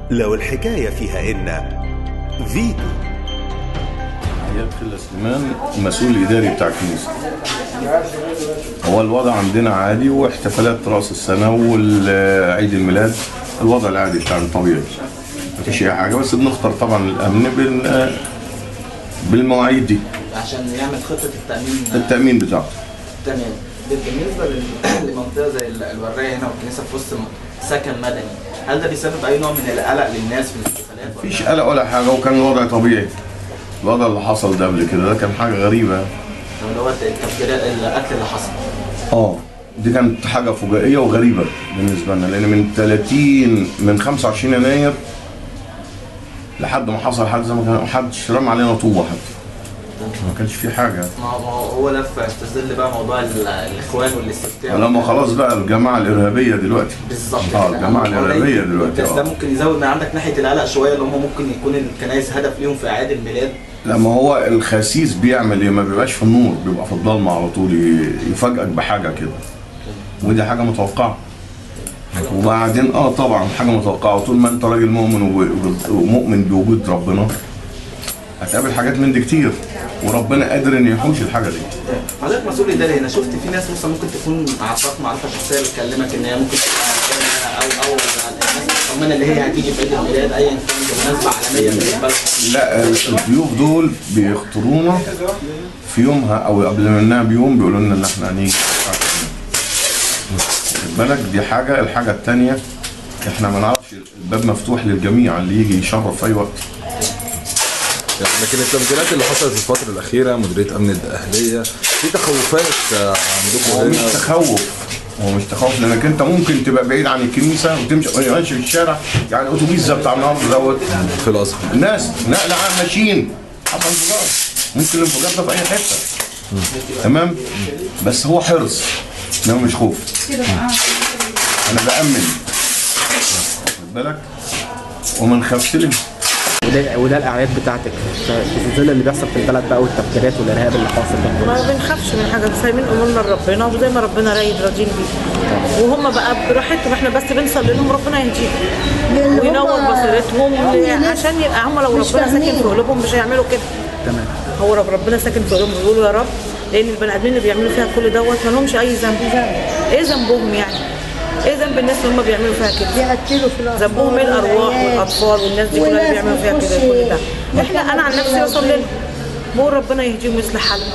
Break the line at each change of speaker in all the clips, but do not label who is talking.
لو الحكاية فيها إن فيتو
عياد كلا سليمان المسؤول الاداري بتاع الكنيسه هو الوضع عندنا عادي واحتفالات راس السنه وعيد الميلاد الوضع العادي بتاعنا طبيعي مفيش اي حاجه بس بنختار طبعا الامن بال بالمواعيد دي
عشان يعمل خطه التامين
التامين بتاعته
تمام بالنسبه لل- لمنطقه زي ال- الورايه هنا والكنيسه في وسط م- سكن مدني هل ده بيسبب اي نوع من القلق للناس في الاحتفالات ولا
مفيش قلق ولا حاجه وكان الوضع طبيعي الوضع اللي حصل ده قبل كده ده كان حاجه غريبه
طب اللي هو التفجيرات القتل اللي حصل
اه دي كانت حاجه فجائيه وغريبه بالنسبه لنا لان من 30 من 25 يناير لحد ما حصل حد زي ما كان محدش رمى علينا طوبه حتى ما كانش في حاجه
ما هو ما هو هو ده في في ظل بقى موضوع ال- الاخوان والاستفتاء
لما خلاص بقى الجماعه الارهابيه دلوقتي
بالظبط
اه
كده.
الجماعه
هو ده
الارهابيه
يمكن-
دلوقتي
بس ده
اه
ممكن يزود من عندك ناحيه القلق شويه اللي هم ممكن يكون الكنائس هدف ليهم في اعياد الميلاد
لما هو الخسيس بيعمل ايه ما بيبقاش في النور بيبقى في الضلمه على طول ي- يفاجئك بحاجه كده ودي حاجه متوقعه وبعدين اه طبعا حاجه متوقعه طول ما انت راجل مؤمن وب- ومؤمن بوجود ربنا هتقابل حاجات من دي كتير وربنا قادر ان يحوش الحاجه دي
حضرتك مسؤول اداري هنا شفت في ناس مثلا ممكن تكون عارفاك معرفه شخصيه بتكلمك ان هي ممكن تكون عارفانا او او الناس المطمنه اللي هي هتيجي في عيد الميلاد ايا كان مناسبه عالميه بالنسبه لهم
لا الضيوف دول بيختارونا في يومها او قبل منها بيوم بيقولوا لنا ان احنا هنيجي واخد بالك دي حاجه الحاجه الثانيه احنا ما نعرفش الباب مفتوح للجميع اللي يجي يشرف في اي وقت
يعني لكن التفجيرات اللي حصلت في الفترة الأخيرة مديرية أمن الأهلية في تخوفات آه،
هو
عندكم
مش
هنا
تخوف هو مش تخوف لانك انت ممكن تبقى بعيد عن الكنيسه وتمشي ماشي في الشارع يعني اتوبيس زي بتاع النهارده دوت
في الأزهر
الناس نقل عام ماشيين حصل انفجار ممكن الانفجار ده في اي حته تمام بس هو حرص انما مش خوف انا بامن واخد بالك وما نخافش ليه
وده وده الاعياد بتاعتك في ظل اللي بيحصل في البلد بقى والتفجيرات والارهاب اللي حاصل ده
ما بنخافش من حاجه فاهمين امورنا لربنا وزي ما ربنا رايد راضيين بيه وهم بقى براحتهم احنا بس بنصلي لهم ربنا يهديهم وينور بصيرتهم عشان يبقى هم لو ربنا ساكن في قلوبهم مش هيعملوا كده
تمام
هو رب ربنا ساكن في قلوبهم بيقولوا يا رب لان البني ادمين اللي بيعملوا فيها كل دوت ما لهمش اي ذنب ايه ذنبهم يعني؟ ايه ذنب الناس اللي هم بيعملوا فيها كده؟
يقتلوا في الأطفال
ذنبهم ايه الارواح والاطفال والناس دي كلها اللي بيعملوا فيها كده كل ده احنا انا عن نفسي بصلي لهم بقول ربنا يهديهم ويصلح حالهم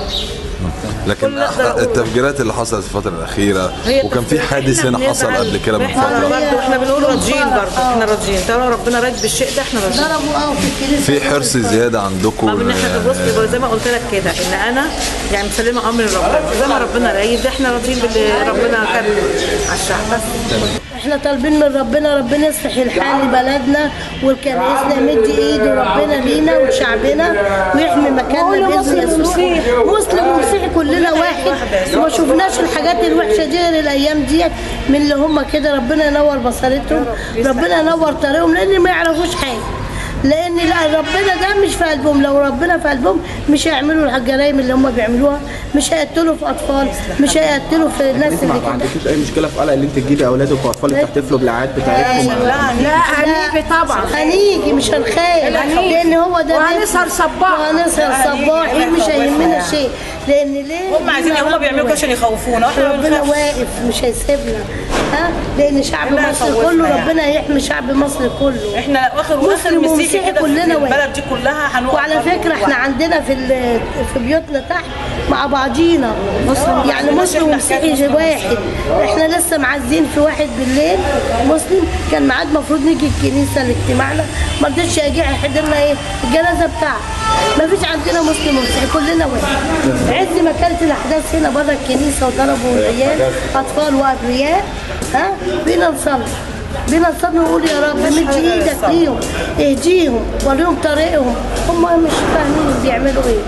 لكن
كل أقدر أقوله.
التفجيرات اللي حصلت في الفترة الأخيرة
هي
وكان في
التفكير.
حادث
إحنا
هنا حصل
بنزعل.
قبل كده من
احنا
فترة
برضه احنا بنقول راضيين برضه احنا راضيين طالما ربنا راضي بالشيء ده احنا راضيين
ضربوا اه في الكنيسه
في حرص زيادة عندكم
ما من احنا بص يبقى زي ما قلت لك كده ان انا يعني مسلمه امر لربنا زي ما ربنا رايد احنا راضيين باللي ربنا كاتبه على الشعب بس
احنا طالبين من ربنا ربنا يصلح الحال لبلدنا والكنيسة يمد ايده ربنا لينا ولشعبنا ويحمي مكاننا باذن يسوع مسلم ومسيحي كلنا واحد وما شفناش الحاجات الوحشه دي غير الايام دي من اللي هم كده ربنا ينور بصيرتهم ربنا ينور طريقهم لان ما يعرفوش حاجه لان لا ربنا ده مش في قلبهم لو ربنا في قلبهم مش هيعملوا الجرائم اللي هم بيعملوها مش هيقتلوا في اطفال مش هيقتلوا في الناس
انت ما
اللي كده
عندكيش اي مشكله في قلق اللي انت تجيبي اولادك واطفالك تحتفلوا بالاعياد بتاعتكم
لا هنيجي طبعا
هنيجي مش هنخاف لان هو ده
وهنسهر صباح.
وهنسهر صباحي مش هيهمنا شيء لان ليه
هم عايزين هم بيعملوا كده عشان يخوفونا واحنا
ربنا واقف مش هيسيبنا ها لان شعب
ربنا
مصر
يخوفنا
كله
يعني.
ربنا يحمي شعب مصر كله
احنا اخر واخر
مسلم
مسيحي
ومسيحي
كده
كلنا
في
واحد.
البلد دي كلها هنوقف
وعلى فكره احنا عندنا في ال- في بيوتنا تحت مع بعضينا
مسلم
يعني
ومسيحي.
مسلم
احنا حكاية
ومسيحي
مسلم
واحد احنا لسه معزين في واحد بالليل مسلم كان ميعاد المفروض نيجي الكنيسه لاجتماعنا ما رضيتش اجي حضرنا ايه الجنازه بتاعته ما فيش عندنا مسلم ومسيحي كلنا واحد عز ما كانت الاحداث هنا بره الكنيسه وضربوا العيال اطفال وابرياء ها بينا نصلي بينا نصلي ونقول يا رب مد ايدك ليهم اهديهم وريهم طريقهم هم مش فاهمين بيعملوا ايه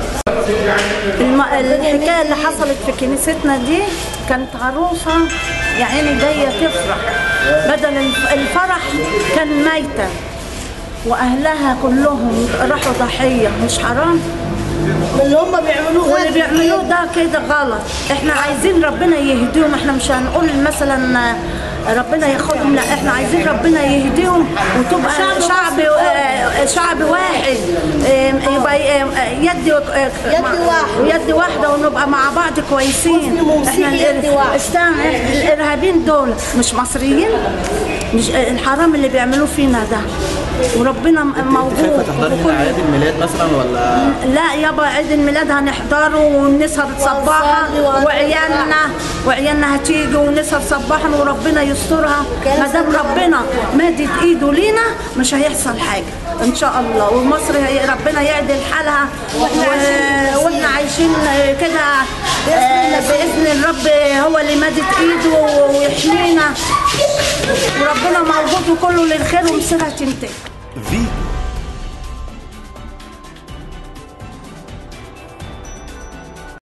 الم... الحكايه اللي حصلت في كنيستنا دي كانت عروسه يا عيني جايه تفرح بدل الف- الفرح كان ميته واهلها كلهم راحوا ضحيه مش حرام
اللي هم بيعملوه
واللي
غلط
بيعملوه ده كده غلط احنا عايزين ربنا يهديهم احنا مش هنقول مثلا ربنا ياخدهم لا احنا عايزين ربنا يهديهم وتبقى شعب شعب واحد آم، يبقى آم، يد
يد واحدة.
يد واحده ونبقى مع بعض كويسين
مسلم ومسيحي
احنا
يد واحدة.
استنى الارهابيين دول مش مصريين مش الحرام اللي بيعملوه فينا ده وربنا موجود
خايفه تحضري هنا
وكل-
اعياد الميلاد مثلا ولا
لا يابا عيد الميلاد هنحضره ونسهر صباحا
ونصلي وهنطلع.
وعيالنا وعيالنا هتيجي ونسهر صباحا وربنا يسترها ما دام ربنا مادت ايده لينا مش هيحصل حاجه ان شاء الله ومصر هي ربنا يعدل حالها و- واحنا عايشين كده آه، باذن الرب هو اللي مادت ايده ويحمينا وربنا موجود وكله للخير ومصيرها تنتهي
فيتو